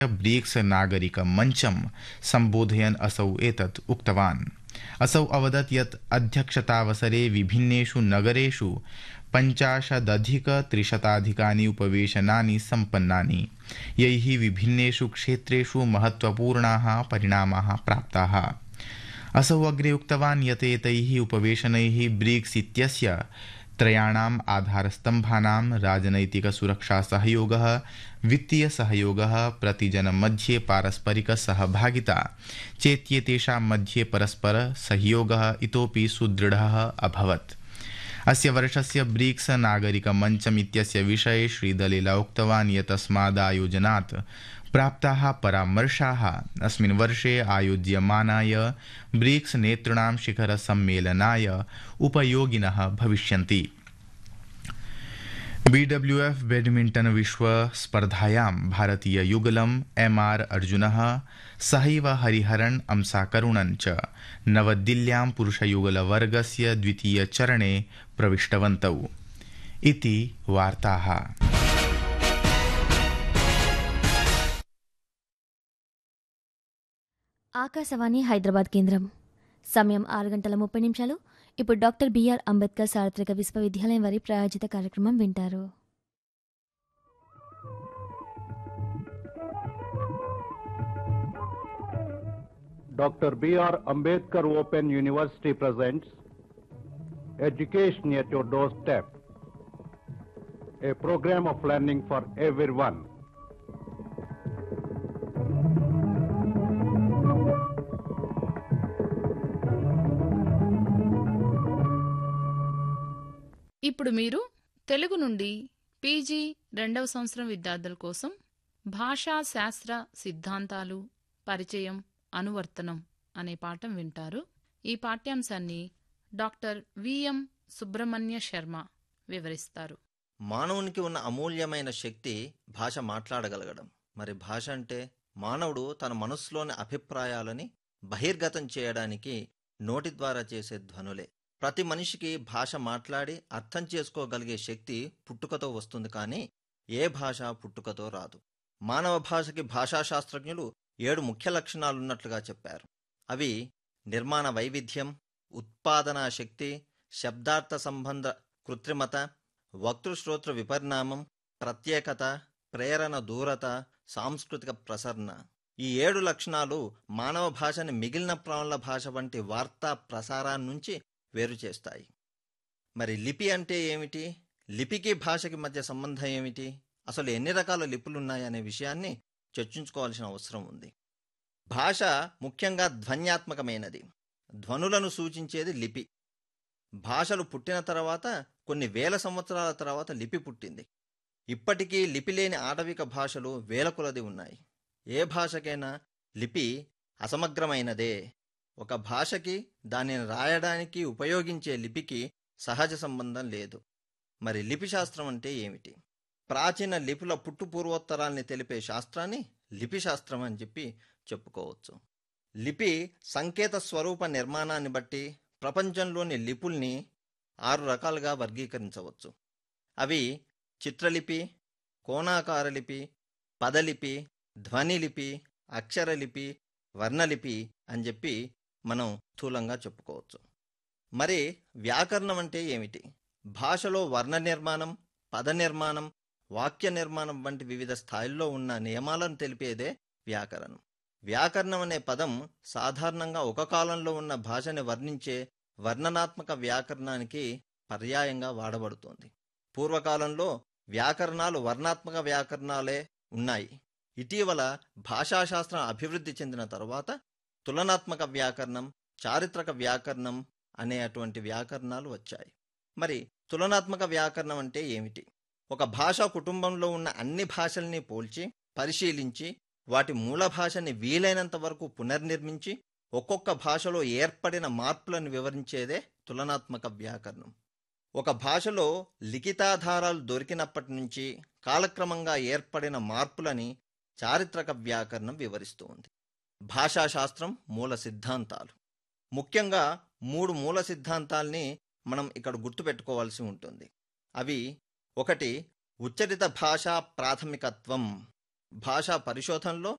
BRICS नागरिक मञ्चं सम्बोधयन् असौ एतत् उक्तवान् असौ अवदत् यत् अध्यक्षतावसरे विभिन्नेषु नगरेषु पञ्चाशदधिकत्रिशताधिकानि उपवेशनानि सम्पन्नानि यैः विभिन्नेषु क्षेत्रेषु महत्वपूर्णाः परिणामाः प्राप्ताः असौ अग्रे उक्तवान् यत् एतैः उपवेशनैः ब्रिक्स इत्यस्य त्रयाणाम् आधारस्तम्भानां राजनैतिकसुरक्षासहयोगः वित्तीयसहयोगः प्रतिजनमध्ये पारस्परिकसहभागिता चेत्येतेषां मध्ये परस्परसहयोगः इतोपि सुदृढः अभवत् अस्य वर्षस्य ब्रिक्स नागरिकमञ्चमित्यस्य विषये श्रीदलेला उक्तवान् यत् अस्मादायोजनात् प्राप्ताः परामर्शाः अस्मिन् वर्षे आयोज्यमानाय ब्रिक्स नेतॄणां शिखरसम्मेलनाय उपयोगिनः भविष्यन्ति बीडब्ल्यूएफ बैडमिण्टन विश्वस्पर्धायां भारतीययुगलम् एम् आर् अर्जुनः सहैव हरिहरन् अंसाकरुणन् च नवदिल्ल्यां पुरुषयुगलवर्गस्य द्वितीयचरणे प्रविष्टवन्तौ इति वार्ताः ఆకాశవాణి హైదరాబాద్ కేంద్రం సమయం ఆరు గంటల ముప్పై నిమిషాలు ఇప్పుడు డాక్టర్ బిఆర్ అంబేద్కర్ సార్వత్రిక విశ్వవిద్యాలయం వారి ప్రాయోజిత కార్యక్రమం వింటారు Dr. B.R. Ambedkar Open University presents Education at Your Doorstep, a program of learning for everyone. ఇప్పుడు మీరు తెలుగు నుండి పీజీ రెండవ సంవత్సరం విద్యార్థుల కోసం భాషా శాస్త్ర సిద్ధాంతాలు పరిచయం అనువర్తనం అనే పాఠం వింటారు ఈ పాఠ్యాంశాన్ని డాక్టర్ విఎం సుబ్రహ్మణ్య శర్మ వివరిస్తారు మానవునికి ఉన్న అమూల్యమైన శక్తి భాష మాట్లాడగలగడం మరి భాష అంటే మానవుడు తన మనస్సులోని అభిప్రాయాలని బహిర్గతం చేయడానికి నోటి ద్వారా చేసే ధ్వనులే ప్రతి మనిషికి భాష మాట్లాడి అర్థం చేసుకోగలిగే శక్తి పుట్టుకతో వస్తుంది కానీ ఏ భాష పుట్టుకతో రాదు మానవ భాషకి భాషా శాస్త్రజ్ఞులు ఏడు ముఖ్య లక్షణాలున్నట్లుగా చెప్పారు అవి నిర్మాణ వైవిధ్యం ఉత్పాదనా శక్తి శబ్దార్థ సంబంధ కృత్రిమత వక్తృశ్రోత్ర విపరిణామం ప్రత్యేకత ప్రేరణ దూరత సాంస్కృతిక ప్రసరణ ఈ ఏడు లక్షణాలు మానవ భాషని మిగిలిన ప్రాణుల భాష వంటి వార్తా ప్రసారాన్నించి వేరు చేస్తాయి మరి లిపి అంటే ఏమిటి లిపికి భాషకి మధ్య సంబంధం ఏమిటి అసలు ఎన్ని రకాల లిపులున్నాయనే విషయాన్ని చర్చించుకోవాల్సిన అవసరం ఉంది భాష ముఖ్యంగా ధ్వన్యాత్మకమైనది ధ్వనులను సూచించేది లిపి భాషలు పుట్టిన తర్వాత కొన్ని వేల సంవత్సరాల తర్వాత లిపి పుట్టింది ఇప్పటికీ లిపి లేని ఆటవిక భాషలు వేల కొలది ఉన్నాయి ఏ భాషకైనా లిపి అసమగ్రమైనదే ఒక భాషకి దానిని రాయడానికి ఉపయోగించే లిపికి సహజ సంబంధం లేదు మరి లిపి శాస్త్రం అంటే ఏమిటి ప్రాచీన లిపుల పుట్టు పూర్వోత్తరాల్ని తెలిపే శాస్త్రాన్ని లిపి శాస్త్రం అని చెప్పి చెప్పుకోవచ్చు లిపి సంకేత స్వరూప నిర్మాణాన్ని బట్టి ప్రపంచంలోని లిపుల్ని ఆరు రకాలుగా వర్గీకరించవచ్చు అవి చిత్రలిపి కోణాకార లిపి పదలిపి ధ్వనిలిపి అక్షరలిపి వర్ణలిపి అని చెప్పి మనం స్థూలంగా చెప్పుకోవచ్చు మరి వ్యాకరణం అంటే ఏమిటి భాషలో వర్ణ నిర్మాణం పద నిర్మాణం వాక్య నిర్మాణం వంటి వివిధ స్థాయిల్లో ఉన్న నియమాలను తెలిపేదే వ్యాకరణం వ్యాకరణం అనే పదం సాధారణంగా ఒక కాలంలో ఉన్న భాషని వర్ణించే వర్ణనాత్మక వ్యాకరణానికి పర్యాయంగా వాడబడుతోంది పూర్వకాలంలో వ్యాకరణాలు వర్ణాత్మక వ్యాకరణాలే ఉన్నాయి ఇటీవల భాషాశాస్త్రం అభివృద్ధి చెందిన తరువాత తులనాత్మక వ్యాకరణం చారిత్రక వ్యాకరణం అనే అటువంటి వ్యాకరణాలు వచ్చాయి మరి తులనాత్మక వ్యాకరణం అంటే ఏమిటి ఒక భాషా కుటుంబంలో ఉన్న అన్ని భాషల్ని పోల్చి పరిశీలించి వాటి మూల భాషని వీలైనంత వరకు పునర్నిర్మించి ఒక్కొక్క భాషలో ఏర్పడిన మార్పులను వివరించేదే తులనాత్మక వ్యాకరణం ఒక భాషలో లిఖితాధారాలు దొరికినప్పటి నుంచి కాలక్రమంగా ఏర్పడిన మార్పులని చారిత్రక వ్యాకరణం వివరిస్తూ ఉంది భాషాశాస్త్రం మూల సిద్ధాంతాలు ముఖ్యంగా మూడు మూల సిద్ధాంతాల్ని మనం ఇక్కడ గుర్తుపెట్టుకోవాల్సి ఉంటుంది అవి ఒకటి ఉచ్చరిత భాషా ప్రాథమికత్వం భాషా పరిశోధనలో